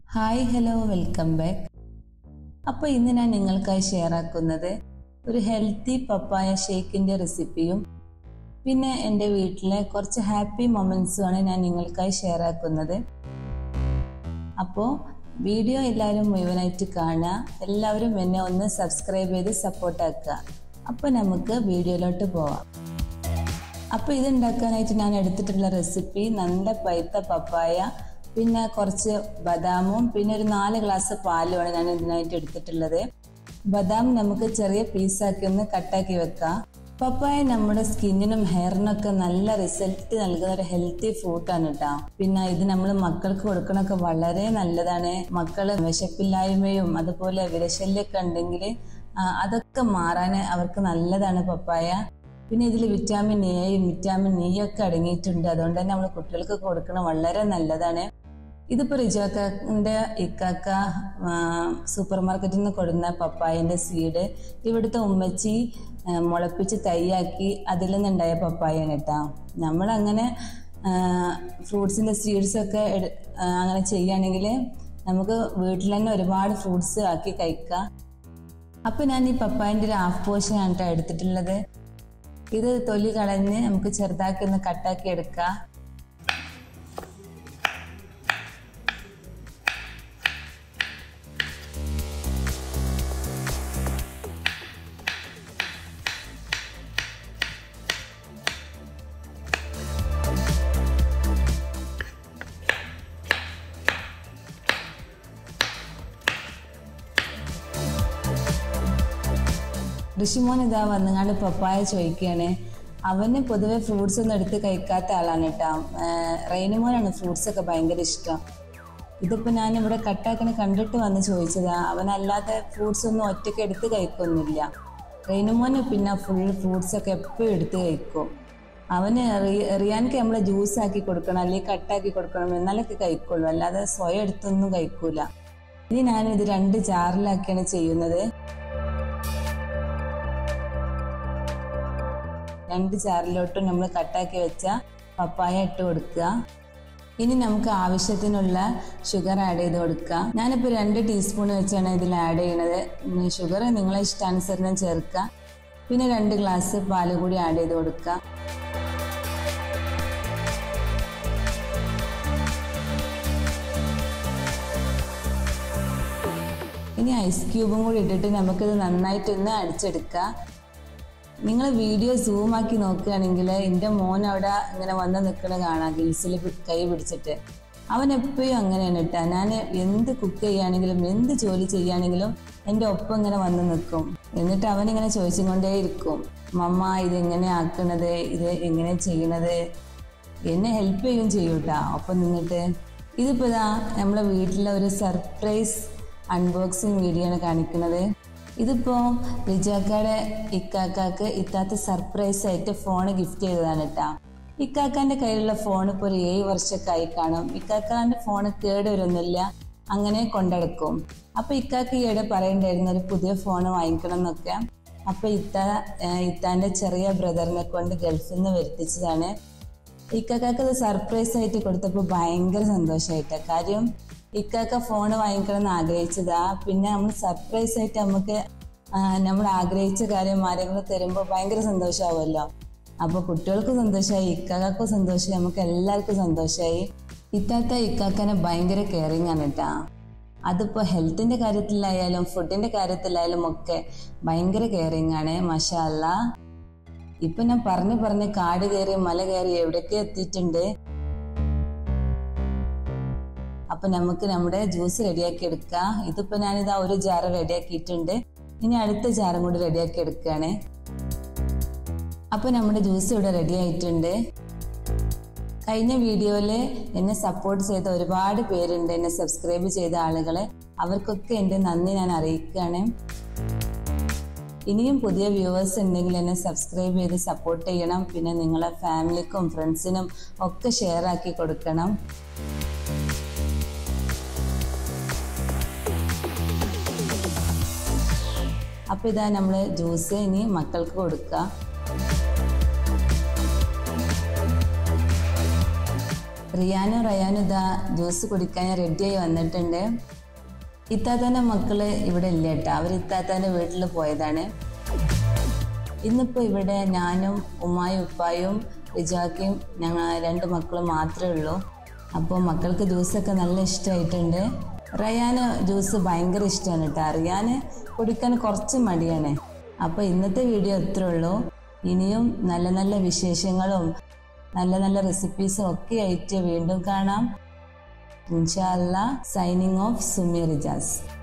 hi hello welcome back അപ്പോൾ ഇന്ന് ഞാൻ നിങ്ങൾക്കായി ഷെയർ ആക്കുന്നത് ഒരു ഹെൽത്തി പപ്പായ ഷേക്കിൻ്റെ റെസിപ്പിയും പിന്നെ എൻ്റെ വീട്ടിലെ കുറച്ച് ഹാപ്പി മൊമെൻസുമാണ് ഞാൻ നിങ്ങൾക്കായി ഷെയർ ആക്കുന്നത് അപ്പോൾ വീഡിയോ എല്ലാവരും മുഴുവനായിട്ട് കാണുക എല്ലാവരും എന്നെ ഒന്ന് സബ്സ്ക്രൈബ് ചെയ്ത് സപ്പോർട്ടാക്കുക അപ്പോൾ നമുക്ക് വീഡിയോയിലോട്ട് പോവാം അപ്പോൾ ഇത് ഉണ്ടാക്കാനായിട്ട് ഞാൻ എടുത്തിട്ടുള്ള റെസിപ്പി നല്ല പഴുത്ത പപ്പായ പിന്നെ കുറച്ച് ബദാമും പിന്നെ ഒരു നാല് ഗ്ലാസ് പാലുമാണ് ഞാൻ ഇതിനായിട്ട് എടുത്തിട്ടുള്ളത് ബദാം നമുക്ക് ചെറിയ പീസാക്കി ഒന്ന് കട്ടാക്കി വെക്കാം പപ്പായ നമ്മുടെ സ്കിന്നിനും ഹെയറിനൊക്കെ നല്ല റിസൾട്ട് നൽകുന്ന ഒരു ഹെൽത്തി ഫ്രൂട്ടാണ് കേട്ടോ പിന്നെ ഇത് നമ്മൾ മക്കൾക്ക് കൊടുക്കണൊക്കെ വളരെ നല്ലതാണ് മക്കള് വിശപ്പില്ലായ്മയും അതുപോലെ വിരശല്യൊക്കെ ഉണ്ടെങ്കിൽ അതൊക്കെ മാറാൻ അവർക്ക് നല്ലതാണ് പപ്പായ പിന്നെ ഇതിൽ വിറ്റാമിൻ എയും വിറ്റാമിൻ ഇ ഒക്കെ അടങ്ങിയിട്ടുണ്ട് അതുകൊണ്ട് തന്നെ നമ്മൾ കുട്ടികൾക്ക് കൊടുക്കണം വളരെ നല്ലതാണ് ഇതിപ്പോൾ റിജാക്കാൻ്റെ ഇക്കാക്ക സൂപ്പർ മാർക്കറ്റിൽ നിന്ന് കൊടുന്ന പപ്പായൻ്റെ സീഡ് ഇവിടുത്തെ ഉമ്മച്ചി മുളപ്പിച്ച് തൈയാക്കി അതിൽ നിന്നുണ്ടായ പപ്പായാണ് കേട്ടോ നമ്മളങ്ങനെ ഫ്രൂട്ട്സിൻ്റെ സീഡ്സൊക്കെ അങ്ങനെ ചെയ്യുകയാണെങ്കിൽ നമുക്ക് വീട്ടിൽ തന്നെ ഒരുപാട് ഫ്രൂട്ട്സ് ആക്കി കഴിക്കാം അപ്പോൾ ഞാൻ ഈ പപ്പായൻ്റെ ഒരു ഹാഫ് പോർഷനാണ് കേട്ടോ എടുത്തിട്ടുള്ളത് ഇത് തൊലി കളഞ്ഞ് നമുക്ക് ചെറുതാക്കി ഒന്ന് കട്ടാക്കി എടുക്കാം ഋഷിമോൻ ഇതാ വന്നുങ്ങാണ്ട് പപ്പായ ചോദിക്കുകയാണ് അവന് പൊതുവെ ഫ്രൂട്ട്സ് ഒന്നും എടുത്ത് കഴിക്കാത്ത ആളാണ് കേട്ടോ റെയിനുമോനാണ് ഫ്രൂട്ട്സ് ഒക്കെ ഭയങ്കര ഇഷ്ടം ഇതിപ്പോൾ ഞാൻ ഇവിടെ കട്ടാക്കണ കണ്ടിട്ട് വന്ന് ചോദിച്ചതാ അവനല്ലാതെ ഫ്രൂട്ട്സ് ഒന്നും ഒറ്റയ്ക്ക് എടുത്ത് കഴിക്കൊന്നുമില്ല റെയിനുമോന് പിന്നെ ഫുൾ ഫ്രൂട്ട്സ് ഒക്കെ എപ്പോഴും എടുത്ത് കഴിക്കും അവന് റിയാൻക്ക് നമ്മൾ ജ്യൂസ് ആക്കി കൊടുക്കണം അല്ലെങ്കിൽ കട്ടാക്കി കൊടുക്കണം എന്നാലൊക്കെ കഴിക്കുള്ളൂ അല്ലാതെ സ്വയം എടുത്തൊന്നും കഴിക്കൂല ഇനി ഞാനിത് രണ്ട് ജാറിലാക്കിയാണ് ചെയ്യുന്നത് രണ്ട് ചാറിലോട്ടും നമ്മൾ കട്ടാക്കി വെച്ച പപ്പായ ഇട്ട് കൊടുക്കുക ഇനി നമുക്ക് ആവശ്യത്തിനുള്ള ഷുഗർ ആഡ് ചെയ്ത് കൊടുക്കുക ഞാനിപ്പോൾ രണ്ട് ടീസ്പൂൺ വെച്ചാണ് ഇതിൽ ആഡ് ചെയ്യണത് ഷുഗർ നിങ്ങളെ ഇഷ്ടാനുസരണം ചേർക്കുക പിന്നെ രണ്ട് ഗ്ലാസ് പാല് കൂടി ആഡ് ചെയ്ത് കൊടുക്കുക ഇനി ഐസ് ക്യൂബും കൂടി ഇട്ടിട്ട് നമുക്കിത് നന്നായിട്ടൊന്ന് അടിച്ചെടുക്കുക നിങ്ങൾ വീഡിയോ സൂം ആക്കി നോക്കുകയാണെങ്കിൽ എൻ്റെ മോൻ അവിടെ ഇങ്ങനെ വന്ന് നിൽക്കണ കാണാം ഗിൽസിൽ കൈ പിടിച്ചിട്ട് അവൻ എപ്പോഴും അങ്ങനെയാണ് കേട്ടോ ഞാൻ എന്ത് കുക്ക് ചെയ്യുകയാണെങ്കിലും എന്ത് ജോലി ചെയ്യുകയാണെങ്കിലും എൻ്റെ ഒപ്പം ഇങ്ങനെ വന്ന് നിൽക്കും എന്നിട്ട് അവനിങ്ങനെ ചോദിച്ചും കൊണ്ടേ ഇരിക്കും മമ്മ ഇതെങ്ങനെ ആക്കണത് ഇത് എങ്ങനെ ചെയ്യണത് എന്നെ ഹെൽപ്പ് ചെയ്യും ചെയ്യൂട്ടാ ഒപ്പം നിന്നിട്ട് ഇതിപ്പോൾ ഇതാ നമ്മളെ വീട്ടിലെ ഒരു സർപ്രൈസ് അൺബോക്സിങ് വീഡിയോ ആണ് കാണിക്കുന്നത് ഇതിപ്പോൾ റിജാക്കയുടെ ഇക്കാക്കാക്ക് ഇത്താത്ത സർപ്രൈസ് ആയിട്ട് ഫോൺ ഗിഫ്റ്റ് ചെയ്തതാണ് കേട്ടോ ഇക്കാക്കാൻ്റെ കയ്യിലുള്ള ഫോൺ ഇപ്പോൾ ഒരു ഏഴ് വർഷമൊക്കെ ആയി കാണും ഇക്കാക്കാൻ്റെ ഫോൺ കേട് വരുന്നില്ല അങ്ങനെ കൊണ്ടെടുക്കും അപ്പോൾ ഇക്കാക്ക് ഈയിടെ പറയണ്ടായിരുന്നു ഒരു പുതിയ ഫോൺ വാങ്ങിക്കണം എന്നൊക്കെ അപ്പോൾ ഇത്ത ഇത്താൻ്റെ ചെറിയ ബ്രദറിനെ കൊണ്ട് ഗൾഫിൽ നിന്ന് വരുത്തിച്ചതാണ് ഇക്കാക്കാക്ക് അത് സർപ്രൈസ് ആയിട്ട് കൊടുത്തപ്പോൾ ഭയങ്കര സന്തോഷമായിട്ടാണ് കാര്യം ഇക്കാക്ക ഫോൺ വാങ്ങിക്കണം എന്ന് ആഗ്രഹിച്ചതാ പിന്നെ നമ്മൾ സർപ്രൈസ് ആയിട്ട് നമുക്ക് നമ്മൾ ആഗ്രഹിച്ച കാര്യം ആരെങ്കിലും തരുമ്പോൾ ഭയങ്കര സന്തോഷമാവുമല്ലോ അപ്പോൾ കുട്ടികൾക്കും സന്തോഷമായി ഇക്കാക്കും സന്തോഷമായി നമുക്ക് എല്ലാവർക്കും സന്തോഷമായി ഇത്താത്ത ഇക്കാക്കനെ ഭയങ്കര കെയറിങ് ആണ് കേട്ടാ അതിപ്പോൾ ഹെൽത്തിൻ്റെ കാര്യത്തിലായാലും ഫുഡിൻ്റെ കാര്യത്തിലായാലും ഒക്കെ ഭയങ്കര കെയറിങ് ആണ് മഷാല്ല ഇപ്പം ഞാൻ പറഞ്ഞു പറഞ്ഞ് കാട് കയറി മല കയറി എവിടേക്ക് എത്തിയിട്ടുണ്ട് അപ്പൊ നമുക്ക് നമ്മുടെ ജ്യൂസ് റെഡിയാക്കി എടുക്കാം ഇതിപ്പോ ഞാനിതാ ഒരു ജാറ് റെഡിയാക്കിയിട്ടുണ്ട് ഇനി അടുത്ത ജാറും കൂടി റെഡിയാക്കി എടുക്കുകയാണ് അപ്പൊ നമ്മുടെ ജ്യൂസ് ഇവിടെ റെഡി ആയിട്ടുണ്ട് കഴിഞ്ഞ വീഡിയോയിൽ എന്നെ സപ്പോർട്ട് ചെയ്ത ഒരുപാട് പേരുണ്ട് എന്നെ സബ്സ്ക്രൈബ് ചെയ്ത ആളുകളെ അവർക്കൊക്കെ എൻ്റെ നന്ദി ഞാൻ അറിയിക്കുകയാണ് ഇനിയും പുതിയ വ്യൂവേഴ്സ് ഉണ്ടെങ്കിൽ എന്നെ സബ്സ്ക്രൈബ് ചെയ്ത് സപ്പോർട്ട് ചെയ്യണം പിന്നെ നിങ്ങളെ ഫാമിലിക്കും ഫ്രണ്ട്സിനും ഒക്കെ ഷെയർ ആക്കി കൊടുക്കണം അപ്പോൾ ഇതാ നമ്മൾ ജ്യൂസ് ഇനി മക്കൾക്ക് കൊടുക്കുക റിയാനും റയാനും ഇതാ ജ്യൂസ് കുടിക്കാൻ റെഡിയായി വന്നിട്ടുണ്ട് ഇത്താത്താൻ്റെ മക്കള് ഇവിടെ ഇല്ല കേട്ടോ അവർ ഇത്താത്താൻ്റെ വീട്ടിൽ പോയതാണ് ഇന്നിപ്പോൾ ഇവിടെ ഞാനും ഉമ്മായും ഉപ്പായും റിജാക്കയും ഞങ്ങൾ രണ്ട് മക്കളും മാത്രമേ ഉള്ളൂ അപ്പോൾ മക്കൾക്ക് ജ്യൂസൊക്കെ നല്ല ഇഷ്ടമായിട്ടുണ്ട് റയാന് ജ്യൂസ് ഭയങ്കര ഇഷ്ടമാണ് കേട്ടോ റിയാന് കുടിക്കാൻ കുറച്ച് മടിയാണ് അപ്പോൾ ഇന്നത്തെ വീഡിയോ ഇത്രേ ഉള്ളൂ ഇനിയും നല്ല നല്ല വിശേഷങ്ങളും നല്ല നല്ല റെസിപ്പീസും ഒക്കെ ആയിട്ട് വീണ്ടും കാണാം ഇൻഷാല്ല സൈനിങ് ഓഫ് സുമി റിജാസ്